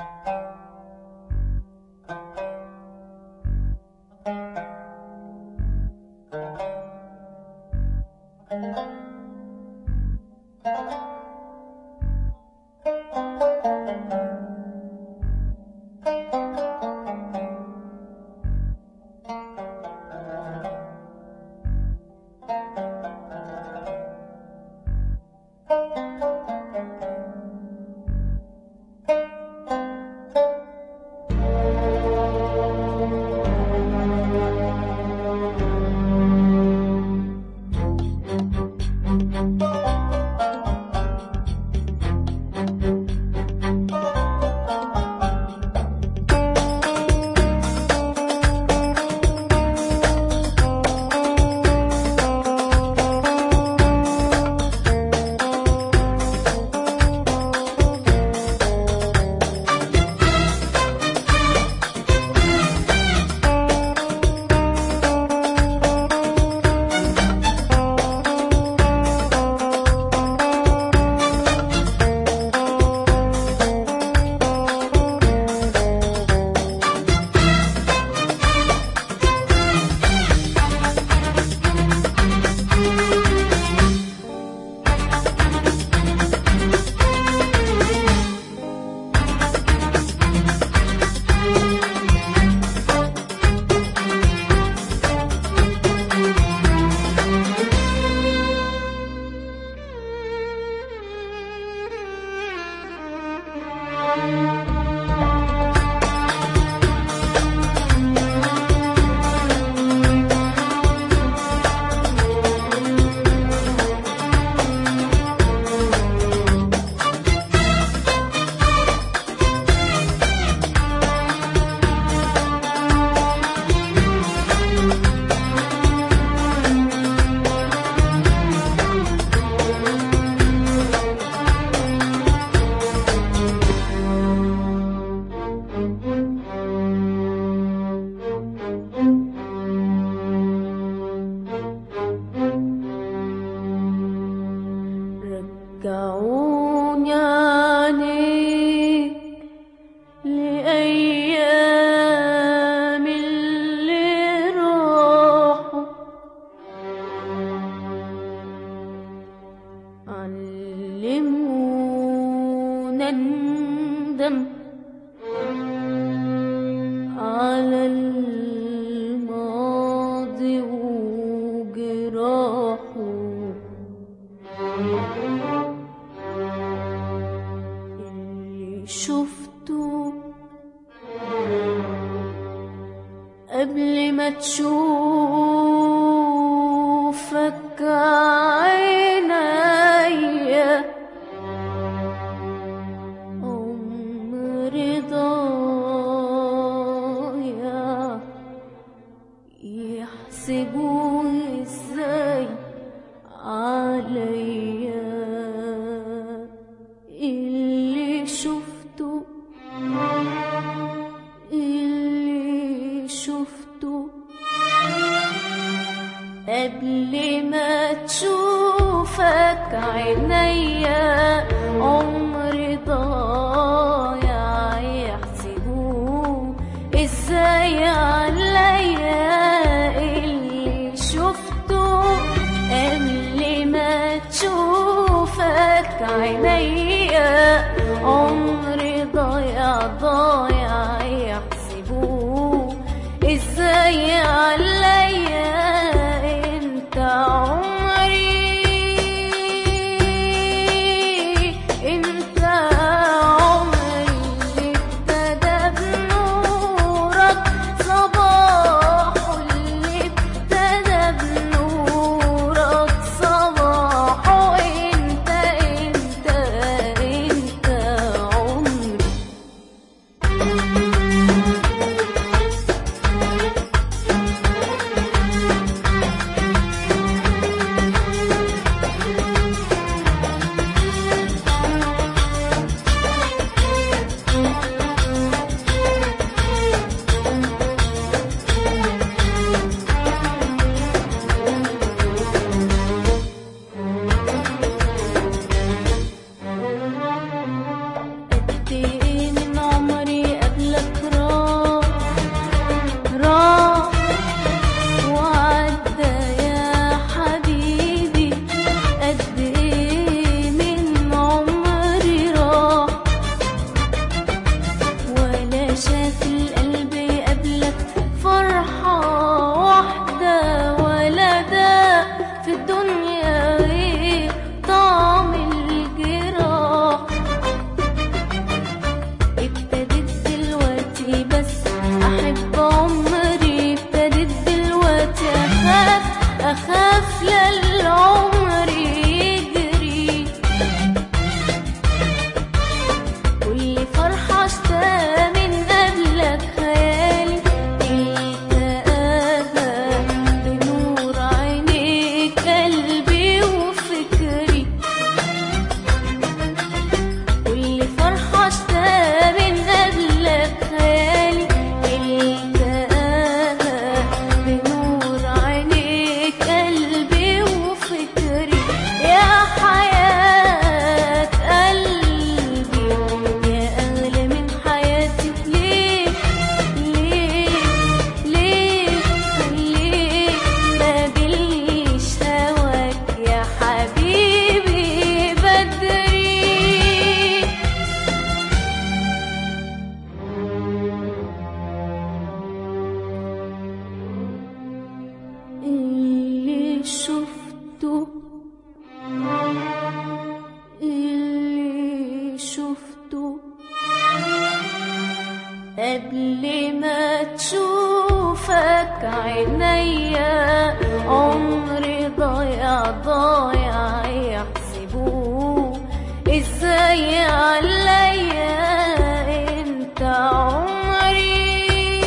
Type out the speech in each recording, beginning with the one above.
رجعوني عنيك لأيام اللي راحوا علمونا ندم على الماضي وجراحه اللي شفته قبل ما تشوفك عينيا عمري ضايع يحسبوا ازاي عليا اللي شفته اللي شفته قبل ما تشوفك عينيا عمري ضايع يحسبوه ازاي عليا اللي شفته قبل ما تشوفك عينيا عمري ضايع ضايع يحسبوه ازاي عليا انت عمري انت عمري اللي ابتدى بنورك صباحه اللي ابتدى بنورك صباحه انت انت انت عمري قبل ما تشوفك عينيا عمري ضايع ضايع يحسبوه ازاي عليا انت عمري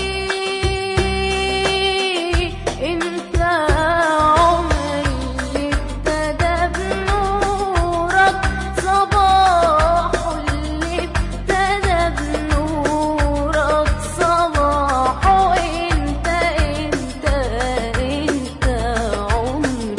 انت عمري اللي ابتدى بنورك صباحه اللي ابتدى بنورك صباحه انت انت انت عمري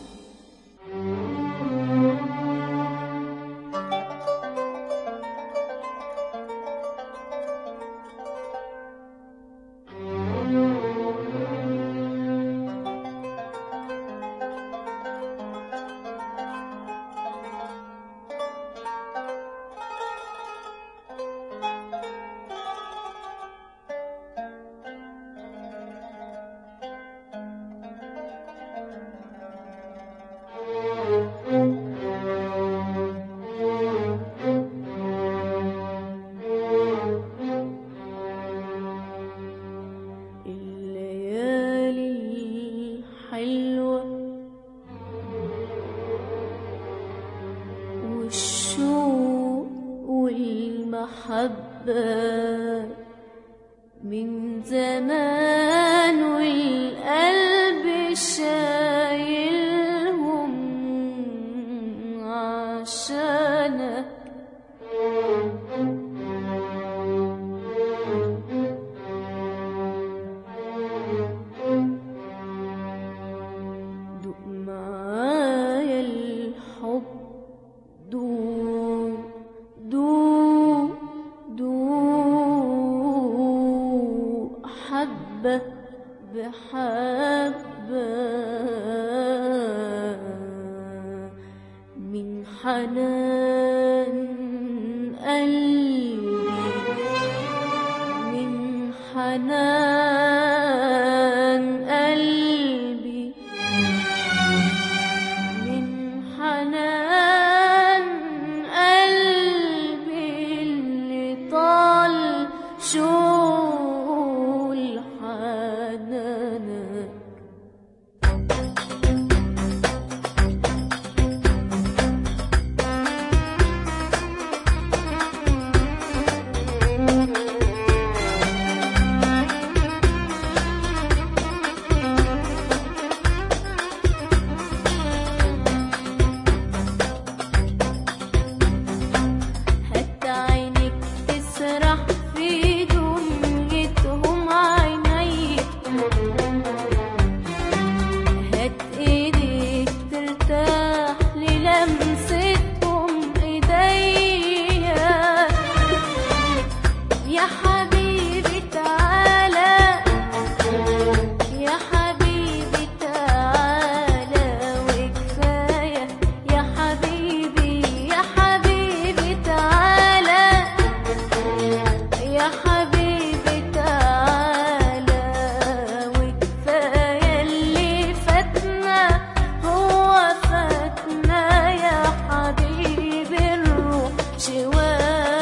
الليالي الحلوة والشوق والمحبة من زمان والقلب شايلهم عشانك دوق معايا الحب دوق دوق دوق حبة بحبة من حنان قلبي من حنان قلبي من حنان قلبي اللي طال شول حنانك حتى عينك تسرح في دنيتهم عينيك هات ايديك ترتاح للمستهم ايديا يا حبيبي تعالى يا حبيبي تعالى وكفاية يا حبيبي يا حبيبي تعالى يا حبيبي تعالى وكفاية اللي فاتنا هو فاتنا يا حبيبي الروح شوية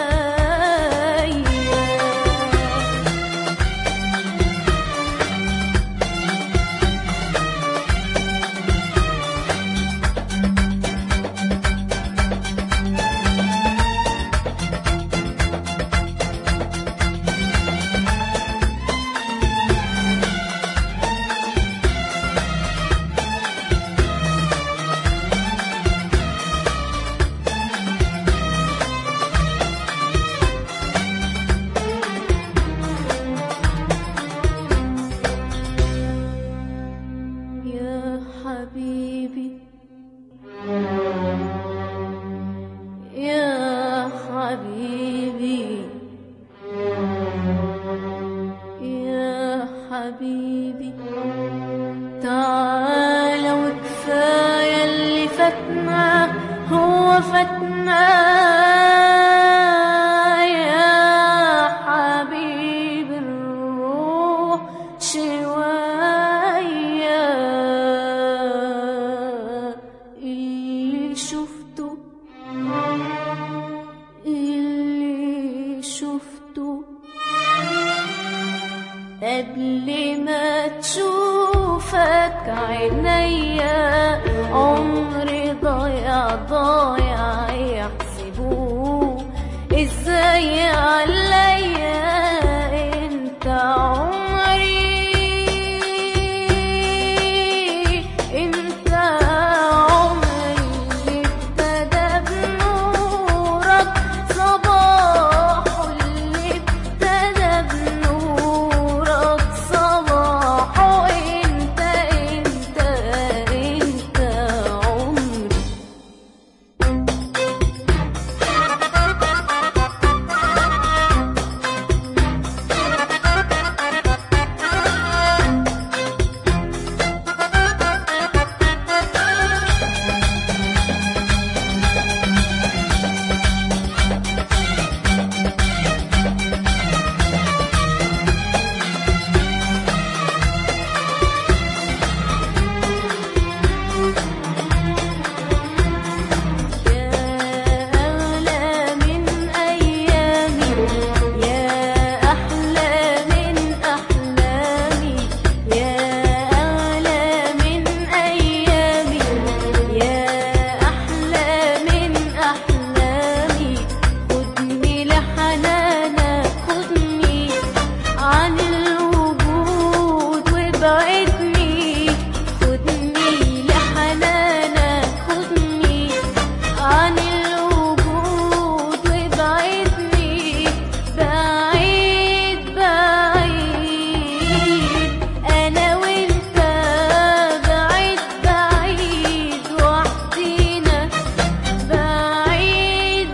يا حبيبي يا حبيبي يا حبيبي تعالى وكفاية اللي فاتنا هو فاتنا يا حبيبي الروح شوية اللي شفته اللي شفته قبل ما تشوفك عينيا عمري ضايع ضايع يحسبوه ازاي عليا انت عمري انت عمري اللي ابتدى بنورك صباحه اللي ابتدى بنورك صباحه انت انت انت عمري يا أغلى من أيامي يا أحلى من أحلامي يا أغلى من أيامي يا أحلى من أحلامي خدني لحنانك خدني عن الوجود وابعدني خدني لحنانك خدني عن الوجود وابعدني بعيد بعيد انا وانت بعيد بعيد وحدينا بعيد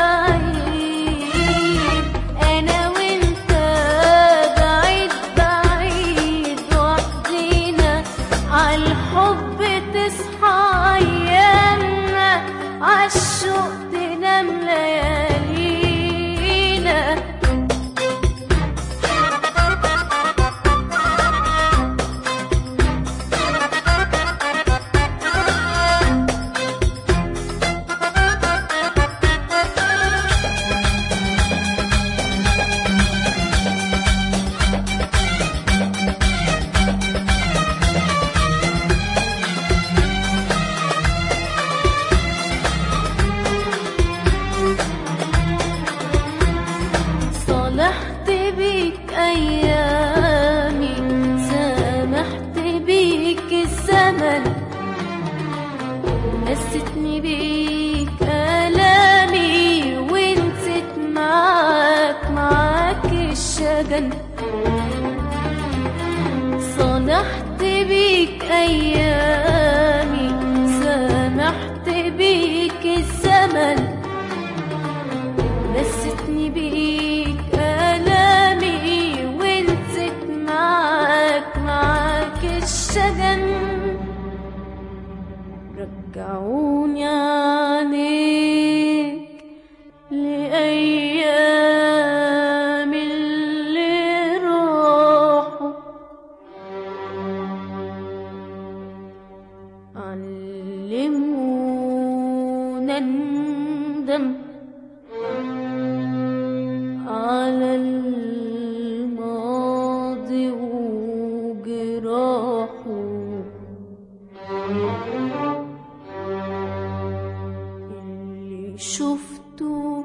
بعيد انا وانت بعيد بعيد وحدينا عالحب تصحى ايامنا عالشوق تنام ليالينا صالحت بيك أيامي سامحت بيك الزمن نستني بيك آلامي ونسيت معاك معاك الشجن صالحت بيك أيامي سامحت بيك الزمن نستني بيك آلامي ونسيت معاك معاك الشجن رجعوني عنيك لأيام اللي راحوا علمونا ندم على الماضي وجراحه اللي شفته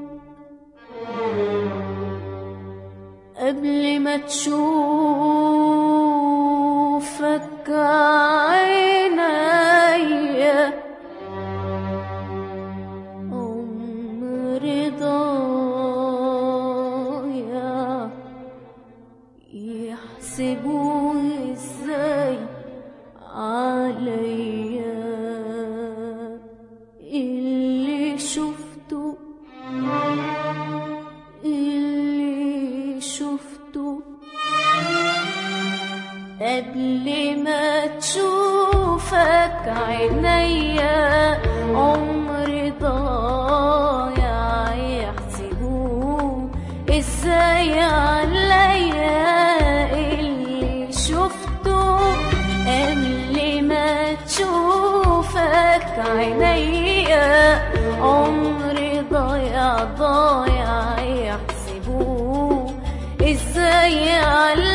قبل ما تشوفك عينيا عمري ضايع يحسبوه ازاي عليا اللي شفته اللي شفته قبل ما تشوفك عينيا عمري ضايع يحسبوه ازاي عليا اللي شفته قبل ما تشوفك عينيا عمري ضايع ضايع يحسبوه ازاي عليا